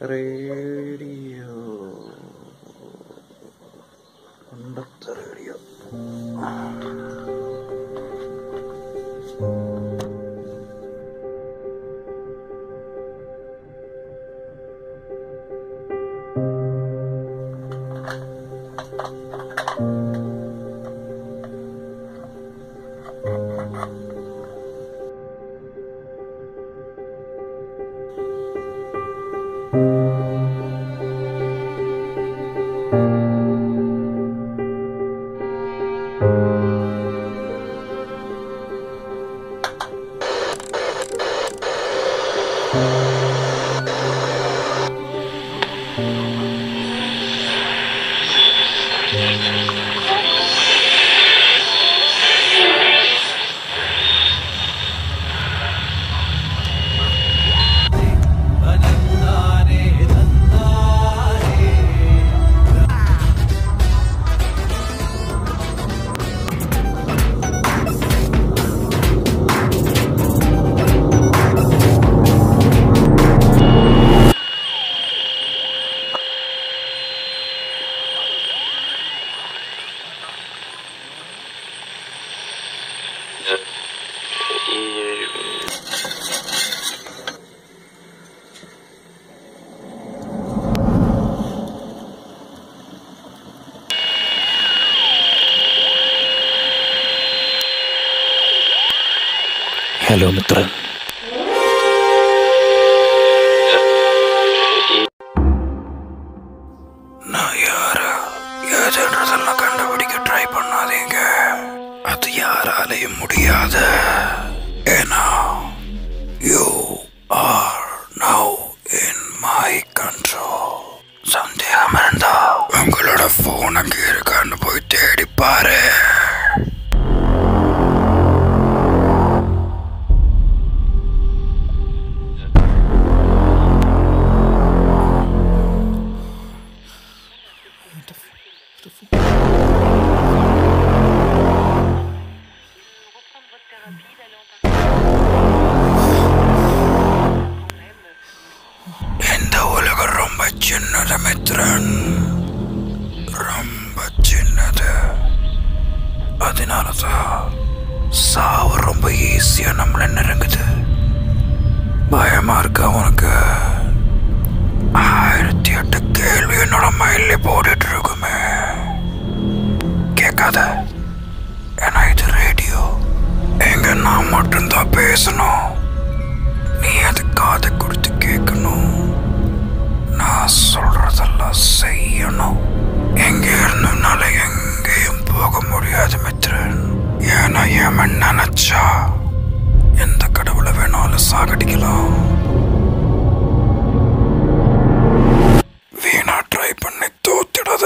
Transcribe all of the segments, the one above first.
radio പണ്ടത്തെ radio hello മിത്രൻ நான் யாரா ஏதுன்றதெல்லாம் கண்டுபிடிக்க ட்ரை பண்ணாதீங்க அது யாராலையும் முடியாத ஏன்னா you are now in my control சந்தேகம் இருந்தா உங்களோட போன் அங்க இருக்கான்னு போய் தேடி பாரு இந்த உலகம் ரொம்ப சின்னது மித்ரன் ரொம்ப சின்னது அதனாலதான் சாவு ரொம்ப ஈஸியா நம்மள நெருங்குது பயமா இருக்கா உனக்கு ஆயிரத்தி எட்டு கேள்வி என்னோட மைண்ட்ல போட்டுட்டு இருக்குமே கேட்காத ஏன்னா இது ரேடியோ எங்க நான் மட்டும்தான் பேசணும் நீ அது காதை கொடுத்து கேட்கணும் நான் சொல்றதெல்லாம் செய்யணும் எங்க இருந்தனால எங்கேயும் போக முடியாது மித்ரன் ஏன்னா ஏமன் நினைச்சா எந்த கடவுளை வேணாலும் சாகடிக்கலாம் வீணா ட்ரை பண்ணி தோத்திடாத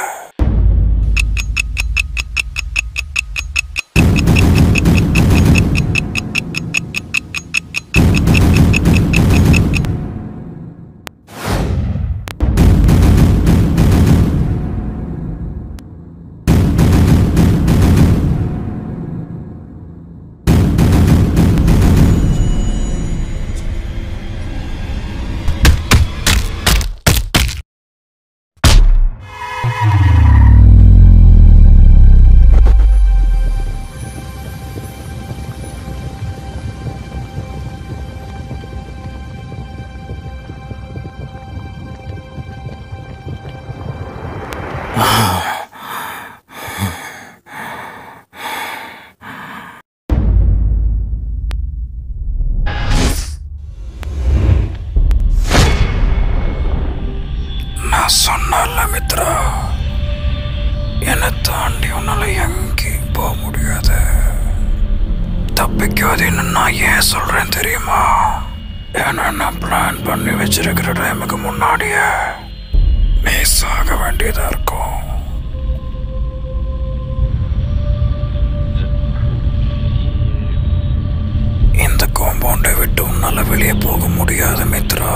நான் சொன்னல மித்ரா என்னை தாண்டி உன்னால எங்கேயும் போக முடியாது தப்பிக்காதுன்னு நான் ஏன் சொல்றேன் தெரியுமா ஏன்னா நான் பிளான் பண்ணி வச்சிருக்கிற டைமுக்கு முன்னாடியே நீ சாக வேண்டியதா இருக்கும் இந்த காம்பவுண்டை விட்டு உன்னால வெளியே போக முடியாது மித்ரா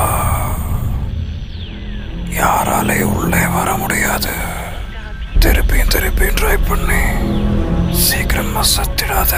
யாராலையும் உள்ளே வர முடியாது திருப்பியும் திருப்பியும் ட்ரை பண்ணி சீக்கிரமா சத்திடாத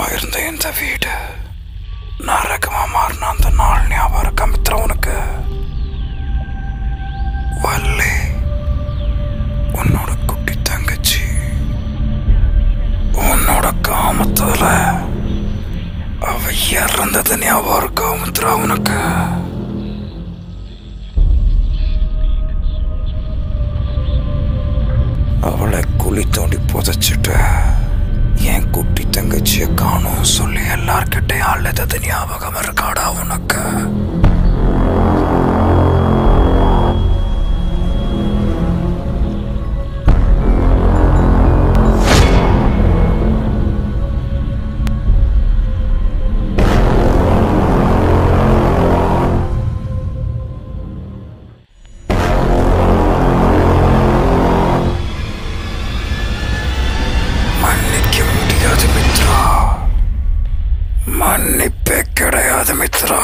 இருந்த இந்த வீடு நரகமா மாறின அந்த நாள் ஞாபகம் இருக்கா மித்ரா உனக்கு வள்ளி உன்னோட குட்டி தங்கச்சி உன்னோட காமத்துல அவ இறந்தது ஞாபகம் இருக்கா மித்ரா உனக்கு அவளை குழி தோண்டி புதைச்சிட்டு என் குட்டி தங்கச்சிய காணும் சொல்லி எல்லார்கிட்டையும் அழுதது ஞாபகம் இருக்காடா உனக்கு மன்னிக்க முடியாது மித்ரா மன்னிப்பே கிடையாது மித்ரா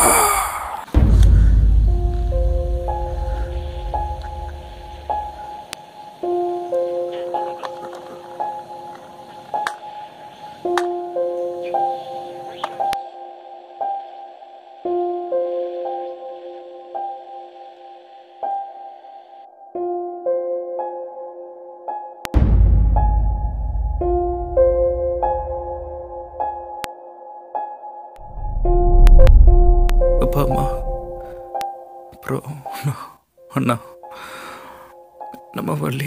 அப்பா அம்மா அப்புறம் அண்ணா அண்ணா நம்ம வள்ளி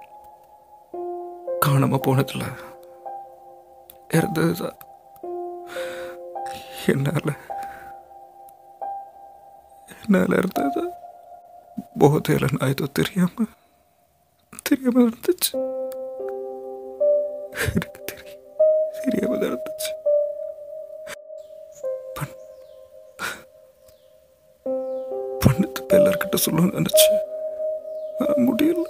காணாம போனதுல இறந்ததுதான் என்னால என்னால இருந்தது போதையில நான் ஏதோ தெரியாம தெரியாம நடந்துச்சு எனக்கு தெரியும் தெரியாம நடந்துச்சு பண்ணது எல்லார்கிட்ட சொல்லணும்னு நினைச்சேன் ஆனா முடியல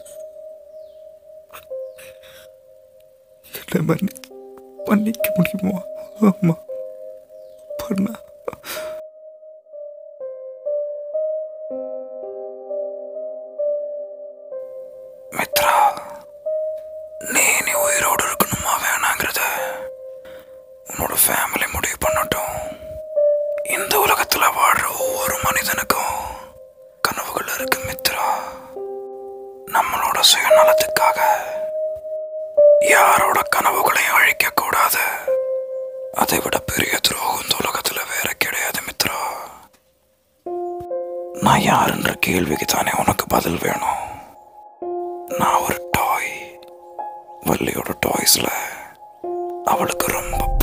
என்ன மன்னி மன்னிக்க முடியுமா ஆமா பண்ணா மித்ரா நீ நீ உயிரோடு இருக்கணுமா வேணாங்கிறத உன்னோட ஃபேமிலி முடிவு பண்ணட்டும் இந்த உலகத்துல வாழ்ற ஒவ்வொரு மனிதனுக்கும் கனவுகள் இருக்கு மித்ரா நம்மளோட சுயநலத்துக்காக யாரோட கனவுகளையும் அழிக்க கூடாது அதை விட பெரிய துரோகம் இந்த உலகத்துல வேற கிடையாது மித்ரா நான் யாருன்ற கேள்விக்கு தானே உனக்கு பதில் வேணும் நான் ஒரு டாய் வள்ளியோட டாய்ஸ்ல அவளுக்கு ரொம்ப